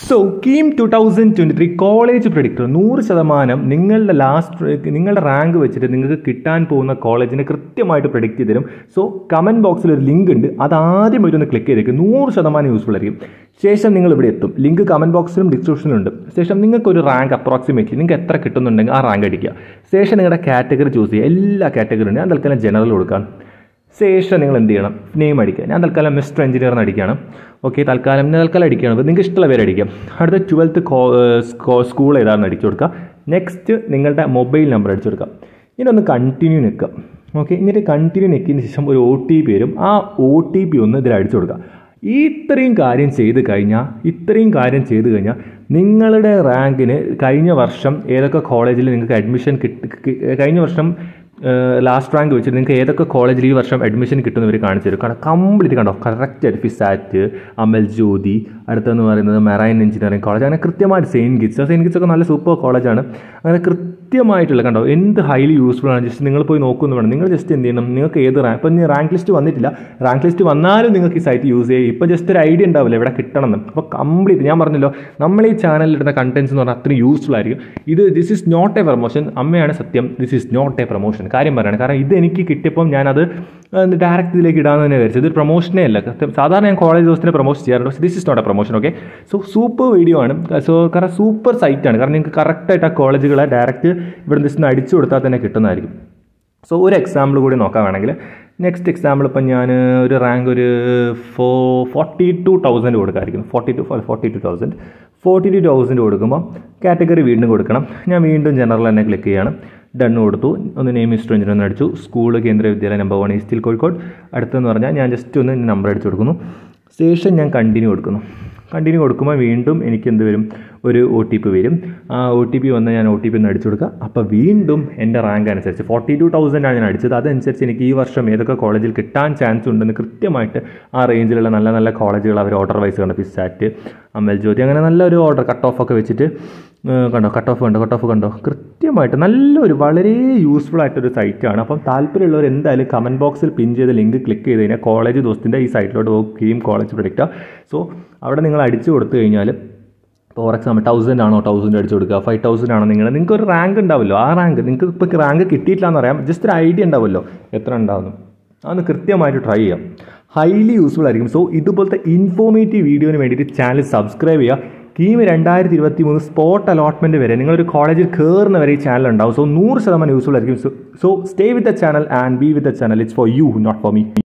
so KEAM two thousand twenty three college predictor നൂറ് ശതമാനം നിങ്ങളുടെ ലാസ്റ്റ് നിങ്ങളുടെ റാങ്ക് വെച്ചിട്ട് നിങ്ങൾക്ക് കിട്ടാൻ പോകുന്ന കോളേജിനെ കൃത്യമായിട്ട് പ്രഡിക്റ്റ് ചെയ്ത് തരും സോ കമൻറ്റ് ബോക്സിൽ ഒരു ലിങ്ക് ഉണ്ട് അത് ആദ്യം ഒന്ന് ക്ലിക്ക് ചെയ്തേക്കും നൂറ് ശതമാനം യൂസ്ഫുൾ ആയിരിക്കും ശേഷം നിങ്ങൾ ഇവിടെ എത്തും ലിങ്ക് കമൻറ്റ് ബോക്സിലും ഡിസ്ക്രിപ്ഷനിലും ഉണ്ട് ശേഷം നിങ്ങൾക്ക് ഒരു റാങ്ക് അപ്രോക്സിമേറ്റ്ലി നിങ്ങൾക്ക് എത്ര കിട്ടുന്നുണ്ടെങ്കിൽ ആ റാങ്ക് അടിക്കുക ശേഷം നിങ്ങളുടെ കാറ്റഗറി ചൂസ് ചെയ്യുക എല്ലാ കാറ്റഗറി ഉണ്ട് ഞാൻ തൽക്കാലം ജനറൽ കൊടുക്കാം ശേഷം നിങ്ങൾ എന്ത് ചെയ്യണം നെയിം അടിക്കുക ഞാൻ തൽക്കാലം മിസ്റ്റർ എഞ്ചിനീയർ എന്ന് അടിക്കുകയാണ് ഓക്കെ തൽക്കാലം ഞാൻ തൽക്കാലം അടിക്കുകയാണ് അപ്പോൾ നിങ്ങൾക്ക് ഇഷ്ടമുള്ള പേര് അടിക്കാം അടുത്ത ട്വൽത്ത് സ്കൂൾ ഏതാണെന്ന് അടിച്ചു കൊടുക്കുക നെക്സ്റ്റ് നിങ്ങളുടെ മൊബൈൽ നമ്പർ അടിച്ചു കൊടുക്കുക ഇനി ഒന്ന് കണ്ടിന്യൂ നിൽക്കുക ഓക്കെ എന്നിട്ട് കണ്ടിന്യൂ നിൽക്കിയതിന് ശേഷം ഒരു ഒ ടി പി വരും ആ ഒ ടി പി ഒന്ന് ഇതിൽ അടിച്ചു കൊടുക്കുക ഈ ഇത്രയും കാര്യം ചെയ്ത് കഴിഞ്ഞാൽ ഇത്രയും കാര്യം ചെയ്ത് കഴിഞ്ഞാൽ നിങ്ങളുടെ റാങ്കിന് കഴിഞ്ഞ വർഷം ഏതൊക്കെ കോളേജിൽ നിങ്ങൾക്ക് അഡ്മിഷൻ കിട്ടി കഴിഞ്ഞ വർഷം ലാസ്റ്റ് റാങ്ക് വെച്ചിട്ട് നിങ്ങൾക്ക് ഏതൊക്കെ കോളേജിൽ ഈ വർഷം അഡ്മിഷൻ കിട്ടുന്നവർ കാണിച്ചു തരും കാരണം കംപ്ലീറ്റ് കണ്ടോ കറക്റ്റായിട്ട് ഫിസാറ്റ് അമൽ ജ്യോതി അടുത്തെന്ന് പറയുന്നത് മെറൈൻ എഞ്ചിനീയറിംഗ് കോളേജ് അങ്ങനെ കൃത്യമായിട്ട് സെയിൻറ്റ് ഗിറ്റ്സ് സെയിൻറ്റ് ഗിറ്റ്സ് ഒക്കെ നല്ല സൂപ്പർ കോളേജാണ് അങ്ങനെ കൃത്യമായിട്ടുള്ള കണ്ടോ എന്ത് ഹൈലി യൂസ്ഫുൾ ആണ് ജസ്റ്റ് നിങ്ങൾ പോയി നോക്കുന്നു വേണം നിങ്ങൾ ജസ്റ്റ് എന്ത് ചെയ്യണം നിങ്ങൾക്ക് ഏത് റാങ്ക് ഇപ്പം റാങ്ക് ലിസ്റ്റ് വന്നിട്ടില്ല റാങ്ക് ലിസ്റ്റ് വന്നാലും നിങ്ങൾക്ക് ഈ സൈറ്റ് യൂസ് ചെയ്യുക ഇപ്പം ജസ്റ്റ് ഒരു ഐഡിയ ഉണ്ടാവില്ല ഇവിടെ കിട്ടണം എന്ന് അപ്പോൾ കംപ്ലീറ്റ് ഞാൻ പറഞ്ഞല്ലോ നമ്മൾ ഈ ചാനലിൽ ഇടുന്ന കണ്ടൻസ് എന്ന് പറഞ്ഞാൽ അത്രയും യൂസ്ഫുൾ ആയിരിക്കും ഇത് this is not a promotion അമ്മയാണ് സത്യം this is not a promotion കാര്യം പറയാണ് കാരണം ഇത് എനിക്ക് കിട്ടിയപ്പം ഞാനത് ഡയറക്റ്റ് ഇതിലേക്ക് ഇടാമെന്ന് തന്നെ വിചാരിച്ചത് ഇതൊരു പ്രൊമോഷനേ അല്ല സാധാരണ ഞാൻ കോളേജ് ദിവസത്തിന് പ്രൊമോഷൻ ചെയ്യാറുണ്ട് പക്ഷേ this is not a promotion okay so super video ആണ് സോ കാരണം സൂപ്പർ സൈറ്റാണ് കാരണം നിങ്ങൾക്ക് കറക്റ്റായിട്ട് ആ കോളേജുകളെ ഡയറക്റ്റ് ഇവിടെ നിന്ന് അടിച്ചു കൊടുത്താൽ തന്നെ കിട്ടുന്നതായിരിക്കും സോ ഒരു എക്സാമ്പിൾ കൂടി നോക്കാൻ വേണമെങ്കിൽ നെക്സ്റ്റ് എക്സാമ്പിൾ ഇപ്പം ഞാൻ ഒരു റാങ്ക് ഒരു ഫോ ഫോർട്ടി ടു തൗസൻഡ് കൊടുക്കാമായിരിക്കും forty two forty two thousand forty two thousand കൊടുക്കുമ്പോൾ കാറ്റഗറി വീണ്ടും കൊടുക്കണം ഞാൻ വീണ്ടും ജനറൽ തന്നെ ക്ലിക്ക് ചെയ്യാണ് ഡണ്ണ് കൊടുത്തു ഒന്ന് നെയിം ഹിസ്റ്ററി എഞ്ചിനീയർ ഒന്ന് അടിച്ചു സ്കൂൾ കേന്ദ്ര വിദ്യാലയം നമ്പർ വൺ ഈസ്റ്റിൽ കോഴിക്കോട് അടുത്തെന്ന് പറഞ്ഞാൽ ഞാൻ ജസ്റ്റ് ഒന്ന് നമ്പർ അടിച്ചു കൊടുക്കുന്നു ശേഷം ഞാൻ കണ്ടിന്യൂ കൊടുക്കുന്നു കണ്ടിന്യൂ കൊടുക്കുമ്പോൾ വീണ്ടും എനിക്ക് എന്ത് വരും ഒരു ഒ ടി പി വരും ആ ഒ ടി പി വന്ന് ഞാൻ ഒ ടി പി ഒന്ന് അടിച്ചു കൊടുക്കുക അപ്പോൾ വീണ്ടും എൻ്റെ റാങ്ക് അനുസരിച്ച് ഫോർട്ടി ടു തൗസൻഡാണ് ഞാൻ അടിച്ചത് അതനുസരിച്ച് എനിക്ക് ഈ വർഷം ഏതൊക്കെ കോളേജിൽ കിട്ടാൻ ചാൻസ് ഉണ്ടെന്ന് കൃത്യമായിട്ട് ആ റേഞ്ചിലുള്ള നല്ല നല്ല കോളേജുകൾ അവർ ഓർഡർ വൈസ് കണ്ടു ഫിസാറ്റ് അമൽ ജ്യോതി അങ്ങനെ നല്ലൊരു ഓർഡർ കട്ട് ഓഫ് ഒക്കെ വെച്ചിട്ട് കണ്ടോ കട്ട് ഓഫ് കണ്ടോ കട്ട് ഓഫ് കണ്ടോ കൃത്യമായിട്ട് നല്ലൊരു വളരെ യൂസ്ഫുൾ ആയിട്ടൊരു സൈറ്റാണ് അപ്പം താല്പര്യമുള്ളവർ എന്തായാലും കമൻറ്റ് ബോക്സിൽ പിൻ ചെയ്ത ലിങ്ക് ക്ലിക്ക് ചെയ്ത് കഴിഞ്ഞാൽ കോളേജ് ദോസ്തിൻ്റെ ഈ സൈറ്റിലോട്ട് പോകുകയും കോളേജ് പ്രൊഡക്റ്റാണ് സോ അവിടെ നിങ്ങൾ അടിച്ചു കൊടുത്തു കഴിഞ്ഞാൽ ഫോർ എക്സാമ്പിൾ തൗസൻഡ് ആണോ തൗസൻഡ് അടിച്ചു കൊടുക്കുക ഫൈവ് തൗസൻഡ് ആണോ നിങ്ങൾ നിങ്ങൾക്ക് ഒരു റാങ്ക് ഉണ്ടാവുമല്ലോ ആ റാങ്ക് നിങ്ങൾക്ക് ഇപ്പോൾ റാങ്ക് കിട്ടിയിട്ടില്ല എന്ന് അറിയാം ജസ്റ്റ് ഒരു ഐഡിയ ഉണ്ടാവുമല്ലോ എത്ര ഉണ്ടാവുന്നു അതൊന്ന് കൃത്യമായിട്ട് ട്രൈ ചെയ്യാം ഹൈലി യൂസ്ഫുൾ ആയിരിക്കും സോ ഇതുപോലത്തെ ഇൻഫോർമേറ്റീവ് വീഡിയോന് വേണ്ടിയിട്ട് ചാനൽ സബ്സ്ക്രൈബ് ചെയ്യുക കീം രണ്ടായിരത്തി ഇരുപത്തി മൂന്ന് സ്പോട്ട് അലോട്ട്മെൻറ്റ് വരെ നിങ്ങളൊരു കോളേജിൽ കയറുന്ന വരെ ഈ ചാനൽ ഉണ്ടാവും സോ നൂറ് ശതമാനം യൂസ്ഫുൾ ആയിരിക്കും so stay with the channel and be with the channel it's for you not for me